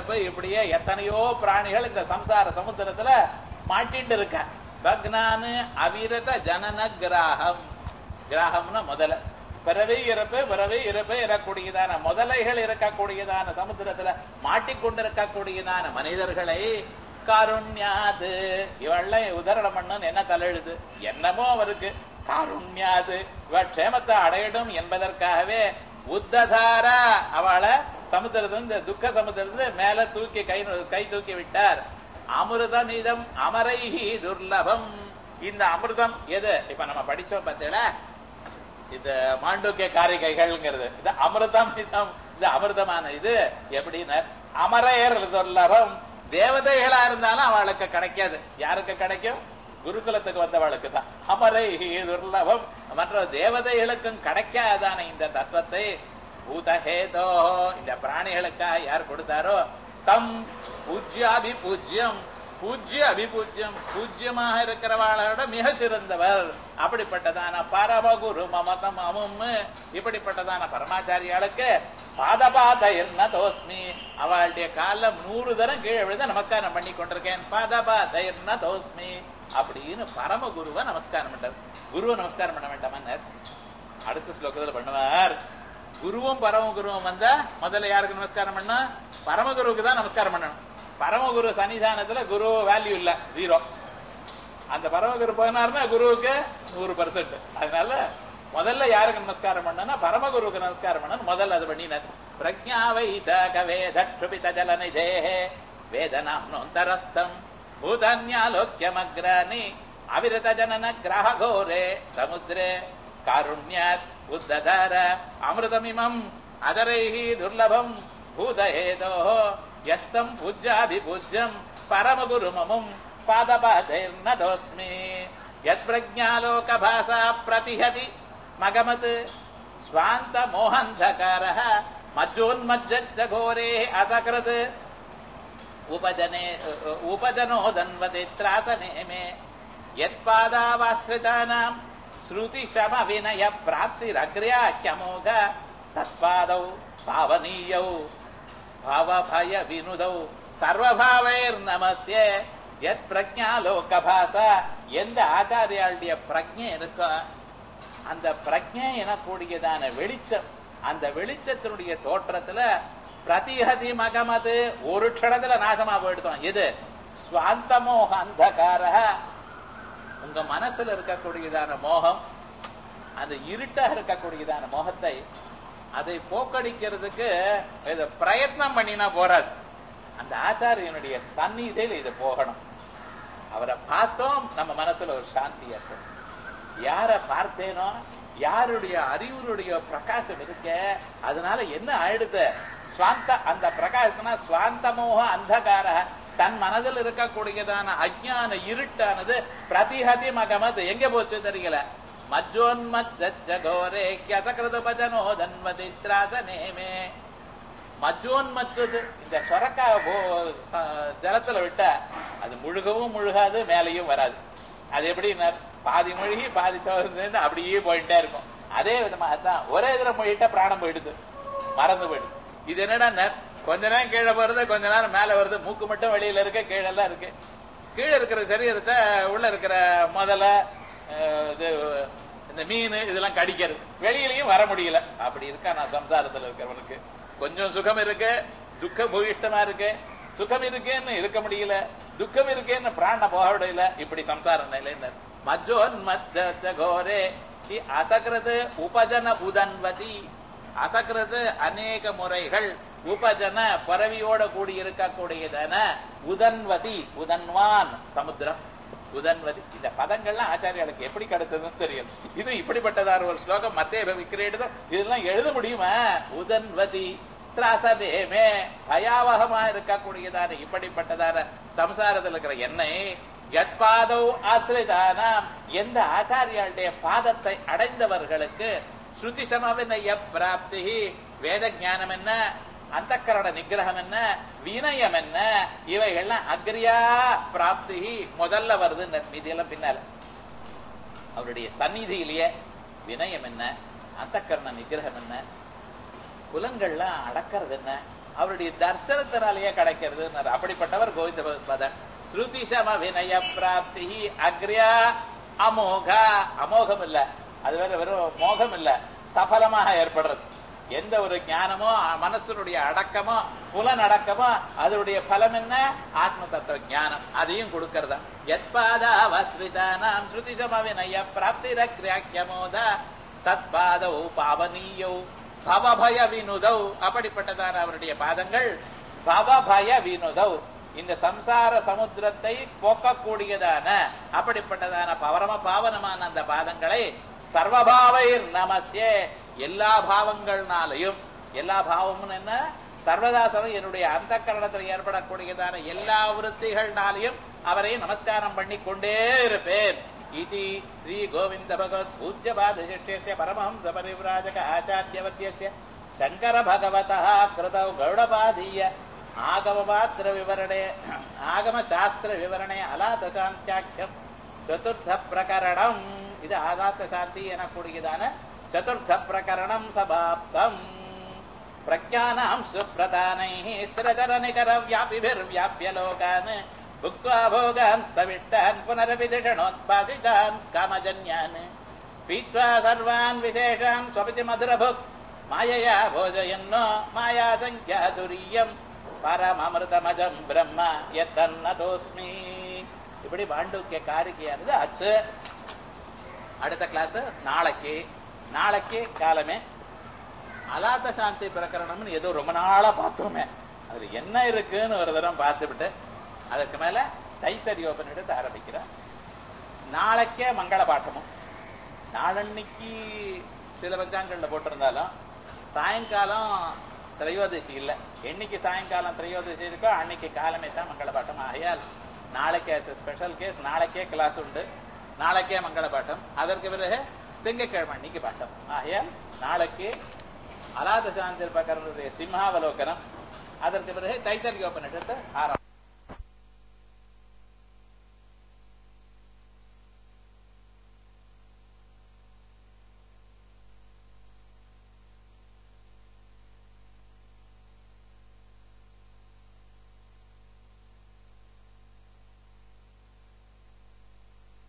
இறப்பு இப்படியே எத்தனையோ பிராணிகள் இந்த சம்சார சமுத்திரத்துல மாட்டிட்டு இருக்க பக்னானு அவிரத ஜனன கிராகம் கிராகம்னா முதல்ல பிறவி இறப்பு பிறவி இறப்பு இறக்கூடியதான முதலைகள் இருக்கக்கூடியதான சமுத்திரத்துல மாட்டிக்கொண்டிருக்கக்கூடியதான மனிதர்களை காருண்யாது இவளை உதரணம் பண்ணு என்ன தலைழுது என்னமோ அவருக்கு காருண்யாது இவ க்ஷேமத்தை அடையடும் என்பதற்காகவே உத்ததாரா அவளை சமுத்திரத்திலிருந்து துக்க சமுத்திரத்திலிருந்து மேல தூக்கி கை கை தூக்கி விட்டார் அமிர்தம் இதம் அமரைஹி துர்லபம் இந்த அமிர்தம் எது இப்ப நம்ம படிச்சோம் பார்த்தீங்களா இது மாண்டூக்கிய காரிகைகள்ங்கிறது இது அமிர்தம் இதம் இது அமிர்தமான இது எப்படின்னா அமரையர் துர்லபம் தேவதைகளா இருந்தாலும் அவளுக்கு கிடைக்காது யாருக்கு கிடைக்கும் குருகுலத்துக்கு வந்தவளுக்கு தான் அமரை துர்லபம் மற்ற தேவதைகளுக்கும் கிடைக்காதான இந்த தத்துவத்தை பூதஹேதோ இந்த பிராணிகளுக்காக யார் கொடுத்தாரோ தம் பூஜ்யாபி பூஜ்யம் பூஜ்ய அபிபூஜ்யம் பூஜ்யமாக இருக்கிறவாளோட மிக சிறந்தவர் அப்படிப்பட்டதான பரமகுரு மமதம் அமும் இப்படிப்பட்டதான பரமாச்சாரியாளுக்கு பாதபாத என்ன தோஸ்மி அவளுடைய கால நூறு தரம் கீழே விழுந்து நமஸ்காரம் பண்ணி கொண்டிருக்கேன் பாதபாத என்ன தோஸ்மி அப்படின்னு பரமகுருவை நமஸ்காரம் பண்றார் குருவை நமஸ்காரம் பண்ண வேண்டாமன்னார் அடுத்த ஸ்லோகத்துல பண்ணுவார் குருவும் பரமகுருவும் வந்தா முதல்ல யாருக்கு நமஸ்காரம் பண்ணா பரமகுருவுக்கு தான் நமஸ்காரம் பண்ணணும் பரமகுரு சன்னிதானத்துல குரு வேல்யூ இல்ல ஜீரோ அந்த பரமகுரு போனார்னா குருவுக்கு நூறு பர்சன்ட் அதனால முதல்ல யாருக்கு நமஸ்காரம் பண்ணனா பரமகுருவுக்கு நமஸ்காரம் பண்ணணும் முதல்ல அது பண்ணினார் பிரஜாவைத கவேதக்ஷுபித ஜலநிதேஹே வேதனாம்னோந்தரஸ்தம் பூதன்யாலோக்கியமக்ராணி அவிரத ஜனன கிரகோரே சமுத்திரே காருண்யாத் உத்ததார அமிர்தமிமம் அதரைஹி துர்லபம் பூதஹேதோ யஸ்தம் பூஜ்யாபிபூஜ்யம் பரமகுருமமும் பாதபாதைர்னதோஸ்மி யத் பிரஜாலோக பாசா பிரதிஹதி மகமத் ஸ்வாந்த மோகந்தகாரः மஜ்ஜோன்மஜ்ஜ घोरे असकृत् उपजने उपजनोदन्वते त्रासने मे यत्पादावाश्रितानाम् श्रुतिशमविनय प्राप्तिरग्र्याख्यमोघ तत्पादौ पावनीयौ भावभय विनुदौ சர்வபாவைர்நமஸ்ய எத் பிரஜாலோகபாசா எந்த ஆச்சாரியாளுடைய பிரஜை இருக்கோ அந்த பிரஜை எனக்கூடியதான வெளிச்சம் அந்த வெளிச்சத்தினுடைய தோற்றத்துல பிரதிஹதி மகமது ஒரு க்ஷணத்துல நாசமா போயிடுத்தோம் இது சுவாந்தமோக அந்தகார உங்க மனசுல இருக்கக்கூடியதான மோகம் அந்த இருட்டாக இருக்கக்கூடியதான மோகத்தை அதை போக்கடிக்கிறதுக்கு இது பிரயத்னம் பண்ணினா போறாது அந்த ஆச்சாரியனுடைய சந்நிதியில் இது போகணும் அவரை பார்த்தோம் நம்ம மனசுல ஒரு சாந்தி ஏற்படும் யார பார்த்தேனோ யாருடைய அறிவுடைய பிரகாசம் இருக்க அதனால என்ன ஆயிடுது சுவாந்த அந்த பிரகாசம்னா சுவாந்தமோக அந்தகார தன் மனதில் இருக்கக்கூடியதான அஜ்ஞான இருட்டானது பிரதிஹதி மகமது எங்க போச்சு தெரியல மஜ்ஜோன்மஜ்ஜோரே கியசகிருத பஜனோ தன்வதி திராசனேமே மஜ்ஜோன்மச்சது இந்த சொரக்காய் போ- ச- ஜலத்துல விட்டா அது முழுகவும் முழுகாது மேலையும் வராது அது எப்படின்னா பாதி முழுகி பாதி தவிர்த்து அப்படியே போயிட்டே இருக்கும் அதே விதமாக தான் ஒரே இதுல முழுகிட்டா பிராணம் போயிடுது மறந்து போயிடுது இது என்னடா கொஞ்ச நேரம் கீழே போறது கொஞ்ச நேரம் மேல வருது மூக்கு மட்டும் வெளியில இருக்கு கீழெல்லாம் இருக்கு கீழே இருக்கிற சரீரத்தை உள்ள இருக்கிற முதல அஹ், இது இந்த மீன் இதெல்லாம் கடிக்கிறது வெளியிலயும் வர முடியல அப்படி இருக்கா நான் சம்சாரத்துல இருக்கிறவனுக்கு கொஞ்சம் சுகம் இருக்கு துக்க பூயிஷ்டமா இருக்கு சுகம் இருக்கேன்னு இருக்க முடியல துக்கம் இருக்கேன்னு பிராண போக விடல இப்படி சம்சார நிலையினர் மஜ்ஜோன்மத்த கோரே இ அசகிருது உபஜன உதன்வதி அசகிருது அநேக முறைகள் உபஜன பறவையோட கூடி இருக்கக்கூடியதான உதன்வதி உதன்வான் சமுத்திரம் உதன்வதி இந்த பதங்கள்லாம் ஆச்சாரியாளுக்கு எப்படி கிடைச்சதுன்னு தெரியும் இது இப்படிப்பட்டதான ஒரு ஸ்லோகம் மத்தே விக்கிரேடு இதெல்லாம் எழுத முடியுமா உதன்வதி திராசதேமே பயாவகமா இருக்கக்கூடியதான இப்படிப்பட்டதான சம்சாரத்தில் இருக்கிற எண்ணெய் யத்பாதௌ ஆசிரிதானாம் எந்த ஆச்சாரியாளுடைய பாதத்தை அடைந்தவர்களுக்கு ஸ்ருதி சமவினய பிராப்தி வேத ஞானம் என்ன அந்தக்கரண நிகிரகம் என்ன வினயம் என்ன இவைகள்லாம் அக்ரியா பிராப்தி முதல்ல வருது மீதியெல்லாம் பின்னால அவருடைய சந்நிதியிலேயே வினயம் என்ன அந்தக்கரண நிகிரகம் என்ன புலன்கள்லாம் அடக்கிறது என்ன அவருடைய தர்சனத்தினாலேயே கிடைக்கிறது அப்படிப்பட்டவர் கோவிந்த பதன் ஸ்ருதி சம வினய பிராப்தி அக்ரியா அமோகா அமோகம் இல்ல அது வேற வெறும் மோகம் இல்ல சபலமாக ஏற்படுறது எந்த ஒரு ஞானமோ மனசனுடைய அடக்கமோ புலன் அடக்கமோ அதனுடைய பலம் என்ன ஆத்ம தத்துவ ஞானம் அதையும் கொடுக்கறதா எத்பாதாவஸ்ரிதானாம் ஸ்ருதி சமவினய பிராப்திரக்ரியாக்கியமோத தத்பாதௌ பாவனீயௌ பவபய வினுதௌ அப்படிப்பட்டதான அவருடைய பாதங்கள் பவபய வினுதௌ இந்த சம்சார சமுத்திரத்தை போக்கக்கூடியதான அப்படிப்பட்டதான பவரம பாவனமான அந்த பாதங்களை சர்வபாவைர் நமஸ்யே எல்லா பாவங்கள்னாலையும் எல்லா பாவமும் என்ன சர்வதாசனம் என்னுடைய அந்த கரணத்தில் ஏற்படக்கூடியதான எல்லா விருத்திகள்னாலையும் அவரை நமஸ்காரம் பண்ணி கொண்டே இருப்பேன் இது ஸ்ரீ கோவிந்த பகவத் பூஜ்ய பாதசிஷ்ய பரமஹம்ச பரிவிராஜக ஆச்சாரியவத்திய சங்கர பகவதः கிருதௌ கௌடபாதீய ஆகம மாத்திர விவரணே ஆகம சாஸ்திர விவரணே அலாதசாந்தியாக்கியம் சதுர்த்த பிரகரணம் இது ஆகாத்த சாந்தி எனக்கூடியதான சதுர்த்த பிரகரணம் சமாப்தம் பிரஜானாம் சுப்பிரதானை ஸ்திரதர நிகர வியாபிபிர்வியாபிய லோகான் புக்வா போகான் ஸ்தவிட்டான் புனரபிதிஷணோத்பாதிதான் காமஜன்யான் பீத்வா சர்வான் விசேஷான் ஸ்வபிதி மதுரபுக் மாயையா போஜயன்னோ மாயா சங்கியா துரியம் பரமமிருதமஜம் பிரம்ம எத்தன்னதோஸ்மி இப்படி பாண்டூக்கிய காரிக்கையானது ஆச்சு அடுத்த கிளாஸ் நாளைக்கு நாளைக்கு காலமே அலாத்த சாந்தி பிரகரணம்னு ஏதோ ரொம்ப நாளா பார்த்தோமே அதுல என்ன இருக்குன்னு ஒரு தரம் பார்த்துவிட்டு அதுக்கு மேல தைத்தரியோபன் எடுத்து ஆரம்பிக்கிறேன் நாளைக்கே மங்கள பாட்டமும் நாளன்னைக்கு சில பஞ்சாங்கள்ல போட்டிருந்தாலும் சாயங்காலம் திரையோதசி இல்ல என்னைக்கு சாயங்காலம் திரையோதசி இருக்கோ அன்னைக்கு காலமே தான் மங்கள பாட்டம் ஆகையால் நாளைக்கே ஸ்பெஷல் கேஸ் நாளைக்கே கிளாஸ் உண்டு நாளைக்கே மங்கள பாட்டம் அதற்கு பிறகு திங்கக்கிழமை அன்னைக்கு பாட்டம் ஆகையால் நாளைக்கு அலாத சாந்தி பிரகரனுடைய சிம்ஹாவலோகனம் அதற்கு பிறகு தைத்தரியோபனிடத்தை ஆரம்பம்